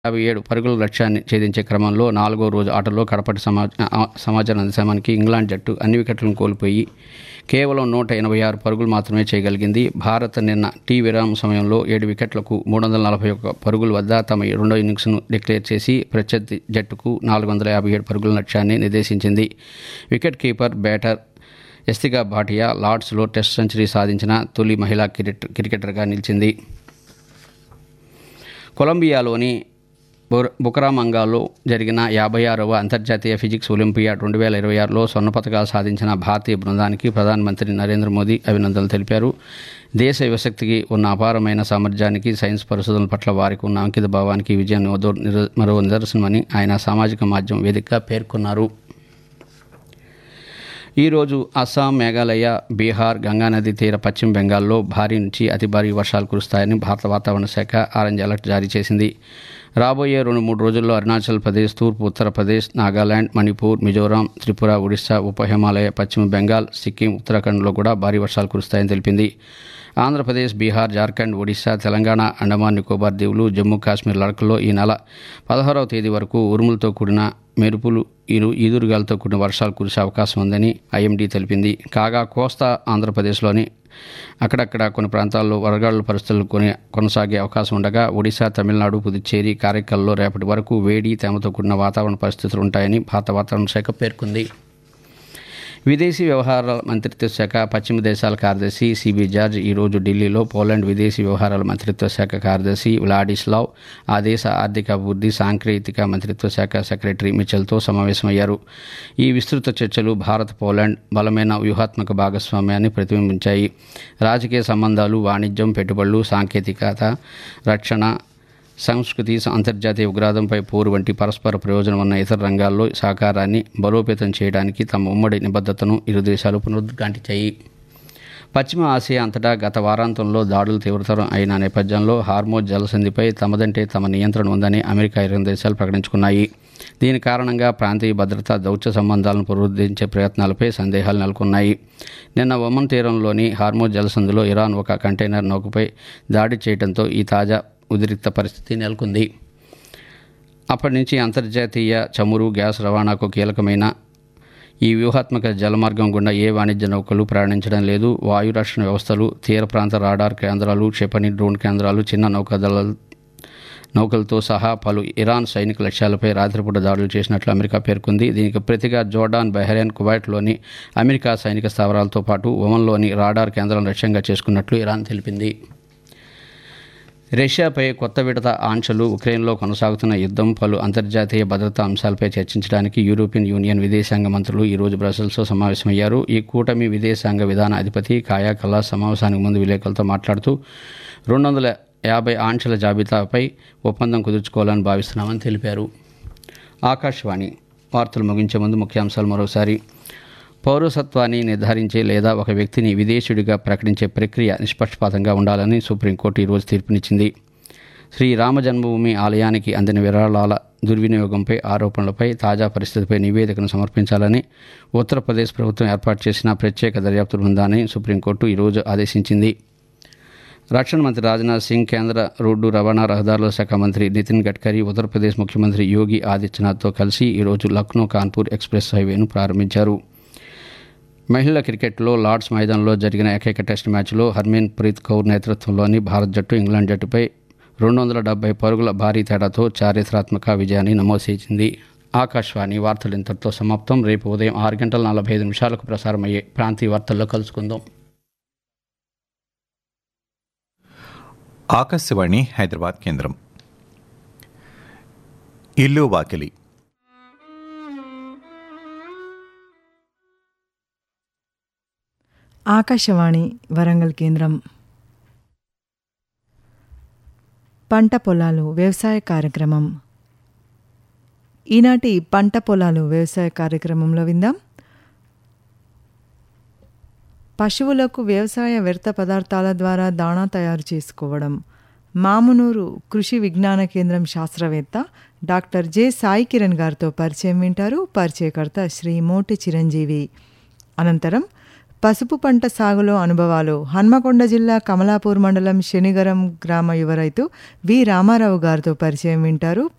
యాభై ఏడు పరుగుల లక్ష్యాన్ని ఛేదించే క్రమంలో నాలుగో రోజు ఆటలో కడపటి సమా ఆ, సమాచారం అందించానికి ఇంగ్లాండ్ జట్టు అన్ని వికెట్లను కోల్పోయి కేవలం నూట ఎనభై ఆరు పరుగులు మాత్రమే చేయగలిగింది భారత్ నిన్న టీ విరామం సమయంలో ఏడు వికెట్లకు మూడు వందల నలభై ఒక్క పరుగుల వద్ద తమ రెండో ఇన్నింగ్స్ను డిక్లేర్ చేసి ప్రత్యర్థి జట్టుకు నాలుగు వందల యాభై ఏడు పరుగుల లక్ష్యాన్ని నిర్దేశించింది wicket keeper batter Yastika Bhatia లార్డ్స్లో టెస్ట్ సెంచరీ సాధించిన తొలి మహిళా క్రికెట్ క్రికెటర్గా నిలిచింది కొలంబియాలోని బుర- బుకరామంగాలో జరిగిన యాభై ఆరవ అంతర్జాతీయ ఫిజిక్స్ ఒలింపియాడ్ రెండు వేల ఇరవై ఆరులో స్వర్ణ పథకాలు సాధించిన భారతీయ బృందానికి ప్రధానమంత్రి నరేంద్ర మోదీ అభినందనలు తెలిపారు దేశ యువశక్తికి ఉన్న అపారమైన సామర్థ్యానికి సైన్స్ పరిశోధనల పట్ల వారికి ఉన్న అంకిత భావానికి ఈ విజయం మరో నిర- మరో నిదర్శనమని ఆయన సామాజిక మాధ్యమం వేదికగా పేర్కొన్నారు ఈరోజు అస్సాం మేఘాలయ బీహార్ గంగానది తీర పశ్చిమ బెంగాల్లో భారీ నుంచి అతి భారీ వర్షాలు కురుస్తాయని భారత వాతావరణ శాఖ ఆరెంజ్ అలర్ట్ జారీ చేసింది రాబోయే రెండు మూడు రోజుల్లో అరుణాచల్ ప్రదేశ్ తూర్పు ఉత్తరప్రదేశ్ నాగాలాండ్ మణిపూర్ మిజోరాం త్రిపుర ఒడిశా ఉప హిమాలయ పశ్చిమ బెంగాల్ సిక్కిం ఉత్తరాఖండ్లో కూడా భారీ వర్షాలు కురుస్తాయని తెలిపింది ఆంధ్రప్రదేశ్ బీహార్ జార్ఖండ్ ఒడిశా తెలంగాణ అండమాన్ నికోబార్ దీవులు జమ్మూ కాశ్మీర్ లడఖ్లో ఈ నెల పదహారవ తేదీ వరకు ఉరుములతో కూడిన మెరుపులు ఇరు ఈదురుగాలతో కూడిన వర్షాలు కురిసే అవకాశం ఉందని ఐఎండీ తెలిపింది కాగా కోస్తా ఆంధ్రప్రదేశ్లోని అక్కడక్కడ కొన్ని ప్రాంతాల్లో వరగాళ్ల పరిస్థితులు కొని కొనసాగే అవకాశం ఉండగా ఒడిశా తమిళనాడు పుదుచ్చేరి కారైకల్లో రేపటి వరకు వేడి తేమతో కూడిన వాతావరణ పరిస్థితులు ఉంటాయని భారత వాతావరణ శాఖ పేర్కొంది విదేశీ వ్యవహారాల మంత్రిత్వ శాఖ పశ్చిమ దేశాల కార్యదర్శి సిబి జార్జ్ ఈరోజు ఢిల్లీలో పోలాండ్ విదేశీ వ్యవహారాల మంత్రిత్వ శాఖ కార్యదర్శి వ్లాడిస్లావ్ ఆ దేశ ఆర్థిక అభివృద్ధి సాంకేతిక మంత్రిత్వ శాఖ సెక్రటరీ మిచెల్తో సమావేశమయ్యారు ఈ విస్తృత చర్చలు భారత్ పోలాండ్ బలమైన వ్యూహాత్మక భాగస్వామ్యాన్ని ప్రతిబింబించాయి రాజకీయ సంబంధాలు వాణిజ్యం పెట్టుబడులు సాంకేతికత రక్షణ సంస్కృతి అంతర్జాతీయ ఉగ్రవాదంపై పోరు వంటి పరస్పర ప్రయోజనం ఉన్న ఇతర రంగాల్లో సహకారాన్ని బలోపేతం చేయడానికి తమ ఉమ్మడి నిబద్ధతను ఇరు దేశాలు పునరుద్ఘాటించాయి పశ్చిమ ఆసియా అంతటా గత వారాంతంలో దాడులు తీవ్రతరం అయిన నేపథ్యంలో హార్మోజ్ జలసంధిపై తమదంటే తమ నియంత్రణ ఉందని అమెరికా ఇరు దేశాలు ప్రకటించుకున్నాయి దీని కారణంగా ప్రాంతీయ భద్రత దౌత్య సంబంధాలను పునరుద్ధరించే ప్రయత్నాలపై సందేహాలు నెలకొన్నాయి నిన్న ఒమన్ తీరంలోని హార్మోజ్ జలసంధిలో ఇరాన్ ఒక కంటైనర్ నౌకపై దాడి చేయడంతో ఈ తాజా ఉద్రిక్త పరిస్థితి నెలకొంది అప్పటి నుంచి అంతర్జాతీయ చమురు గ్యాస్ రవాణాకు కీలకమైన ఈ వ్యూహాత్మక జలమార్గం గుండా ఏ వాణిజ్య నౌకలు ప్రయాణించడం లేదు వాయు రక్షణ వ్యవస్థలు తీర ప్రాంత రాడార్ కేంద్రాలు క్షిపణి డ్రోన్ కేంద్రాలు చిన్న నౌకాదళ నౌకలతో సహా పలు ఇరాన్ సైనిక లక్ష్యాలపై రాత్రిపూట దాడులు చేసినట్లు అమెరికా పేర్కొంది దీనికి ప్రతిగా జోర్డాన్ బహ్రెయిన్ కువైట్లోని అమెరికా సైనిక స్థావరాలతో పాటు ఒమన్లోని రాడార్ కేంద్రం లక్ష్యంగా చేసుకున్నట్లు ఇరాన్ తెలిపింది రష్యాపై కొత్త విడత ఆంక్షలు ఉక్రెయిన్లో కొనసాగుతున్న యుద్ధం పలు అంతర్జాతీయ భద్రతా అంశాలపై చర్చించడానికి యూరోపియన్ యూనియన్ విదేశాంగ మంత్రులు ఈరోజు బ్రసెల్స్లో సమావేశమయ్యారు ఈ కూటమి విదేశాంగ విధాన అధిపతి కాయా కల్లాస్ సమావేశానికి ముందు విలేకరులతో మాట్లాడుతూ రెండు వందల యాభై ఆంక్షల జాబితాపై ఒప్పందం కుదుర్చుకోవాలని భావిస్తున్నామని తెలిపారు ఆకాశవాణి వార్తలు ముగించే ముందు ముఖ్యాంశాలు మరోసారి పౌరసత్వాన్ని నిర్ధారించే లేదా ఒక వ్యక్తిని విదేశీయుడిగా ప్రకటించే ప్రక్రియ నిష్పక్షపాతంగా ఉండాలని సుప్రీంకోర్టు ఈరోజు తీర్పునిచ్చింది శ్రీ రామ జన్మభూమి ఆలయానికి అందిన విరాళాల దుర్వినియోగంపై ఆరోపణలపై తాజా పరిస్థితిపై నివేదికను సమర్పించాలని ఉత్తరప్రదేశ్ ప్రభుత్వం ఏర్పాటు చేసిన ప్రత్యేక దర్యాప్తు బృందాన్ని సుప్రీంకోర్టు ఈరోజు ఆదేశించింది రక్షణ మంత్రి రాజ్నాథ్ సింగ్ కేంద్ర రోడ్డు రవాణా రహదారుల శాఖ మంత్రి నితిన్ గడ్కరీ ఉత్తరప్రదేశ్ ముఖ్యమంత్రి యోగి ఆదిత్యనాథ్తో కలిసి ఈరోజు లక్నో కాన్పూర్ ఎక్స్ప్రెస్ హైవేను ప్రారంభించారు మహిళల క్రికెట్లో లార్డ్స్ మైదానంలో జరిగిన ఏకైక టెస్ట్ మ్యాచ్లో హర్మీన్ ప్రీత్ కౌర్ నేతృత్వంలోని భారత్ జట్టు ఇంగ్లాండ్ జట్టుపై రెండు వందల డెబ్బై పరుగుల భారీ తేడాతో చారిత్రాత్మక విజయాన్ని నమోదు చేసింది ఆకాశవాణి వార్తలు ఇంతటితో సమాప్తం రేపు ఉదయం ఆరు గంటల నలభై ఐదు నిమిషాలకు ప్రసారమయ్యే ప్రాంతీయ వార్తల్లో కలుసుకుందాం ఆకాశవాణి హైదరాబాద్ కేంద్రం ఇల్లు వాకిలి ఆకాశవాణి వరంగల్ కేంద్రం పంట పొలాలు వ్యవసాయ కార్యక్రమం ఈనాటి పంట పొలాలు వ్యవసాయ కార్యక్రమంలో విందాం పశువులకు వ్యవసాయ వ్యర్థ పదార్థాల ద్వారా దాణా తయారు చేసుకోవడం మామునూరు కృషి విజ్ఞాన కేంద్రం శాస్త్రవేత్త డాక్టర్ జె సాయి కిరణ్ గారితో పరిచయం వింటారు పరిచయకర్త శ్రీ మోటి చిరంజీవి అనంతరం పసుపు పంట సాగులో అనుభవాలు హన్మకొండ జిల్లా కమలాపూర్ మండలం శనిగరం గ్రామ యువ రైతు వి రామారావు గారితో పరిచయం వింటారు